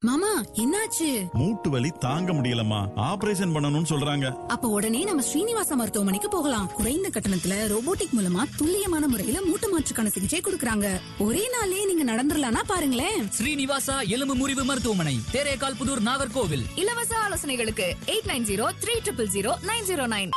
மாமா என்னாச்சு மூட்டு வலி தாங்க முடியலம்மா ஆபரேஷன் பண்ணணும்னு சொல்றாங்க அப்ப உடனே நம்ம ஸ்ரீனிவாசா மருத்துவமனைக்கு போகலாம் குறைந்த கட்டணத்துல ரோபோட்டிக் மூலமா துல்லியமான முறையில மூட்டு மாற்றுக்கான சிகிச்சை கொடுக்கறாங்க ஒரே நாள்லயே நீங்க நடந்துடலாம்னா பாருங்களேன் ஸ்ரீனிவாசா எலும்பு முறிவு மருத்துவமனை தேரேகால் புதூர் நாகர்கோவில் இலவச ஆலோசனைகளுக்கு eight nine zero three triple zero nine zero nine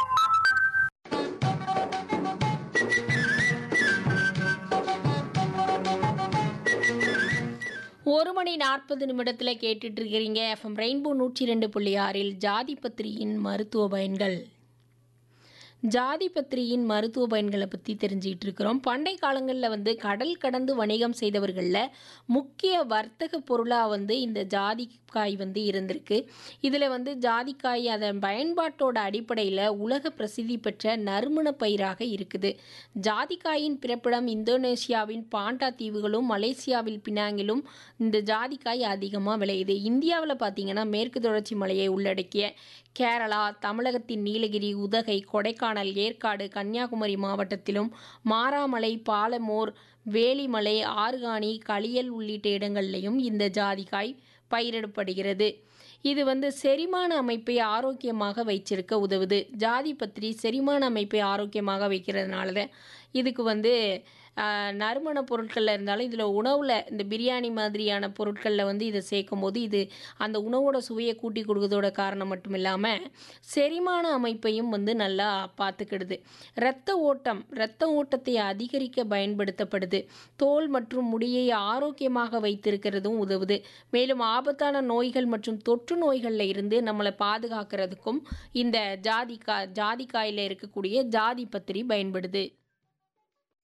ஒரு மணி நாற்பது நிமிடத்தில் கேட்டுட்டு இருக்கிறீங்க எஃப்எம் ரெயின்போ நூற்றி ரெண்டு புள்ளி ஆறில் ஜாதி பத்திரியின் மருத்துவ பயன்கள் ஜாதி பத்திரியின் மருத்துவ பயன்களை பற்றி தெரிஞ்சுக்கிட்டு இருக்கிறோம் பண்டை காலங்களில் வந்து கடல் கடந்து வணிகம் செய்தவர்களில் முக்கிய வர்த்தக பொருளாக வந்து இந்த ஜாதிக்காய் வந்து இருந்திருக்கு இதில் வந்து ஜாதிக்காய் அதன் பயன்பாட்டோட அடிப்படையில் உலக பிரசித்தி பெற்ற நறுமண பயிராக இருக்குது ஜாதிக்காயின் பிறப்பிடம் இந்தோனேசியாவின் பாண்டா தீவுகளும் மலேசியாவில் பினாங்கிலும் இந்த ஜாதிக்காய் அதிகமாக விளையுது இந்தியாவில் பார்த்தீங்கன்னா மேற்கு தொடர்ச்சி மலையை உள்ளடக்கிய கேரளா தமிழகத்தின் நீலகிரி உதகை கொடைக்கானல் ஏற்காடு கன்னியாகுமரி மாவட்டத்திலும் மாராமலை பாலமோர் வேலிமலை ஆர்கானி களியல் உள்ளிட்ட இடங்கள்லையும் இந்த ஜாதிக்காய் பயிரிடப்படுகிறது இது வந்து செரிமான அமைப்பை ஆரோக்கியமாக வைச்சிருக்க உதவுது ஜாதி பத்திரி செரிமான அமைப்பை ஆரோக்கியமாக வைக்கிறதுனால தான் இதுக்கு வந்து ஆஹ், நறுமண பொருட்களில் இருந்தாலும் இதில் உணவில் இந்த பிரியாணி மாதிரியான பொருட்களில் வந்து இதை சேர்க்கும் போது இது அந்த உணவோட சுவையை கூட்டி கொடுக்கறதோட காரணம் மட்டும் இல்லாமல் செரிமான அமைப்பையும் வந்து நல்லா பார்த்துக்கிடுது இரத்த ஓட்டம் இரத்த ஓட்டத்தை அதிகரிக்க பயன்படுத்தப்படுது தோல் மற்றும் முடியை ஆரோக்கியமாக வைத்திருக்கிறதும் உதவுது மேலும் ஆபத்தான நோய்கள் மற்றும் தொற்று நோய்களில் இருந்து நம்மளை பாதுகாக்கிறதுக்கும் இந்த ஜாதிக்கா ஜாதிக்காயில் இருக்கக்கூடிய ஜாதி பத்திரி பயன்படுது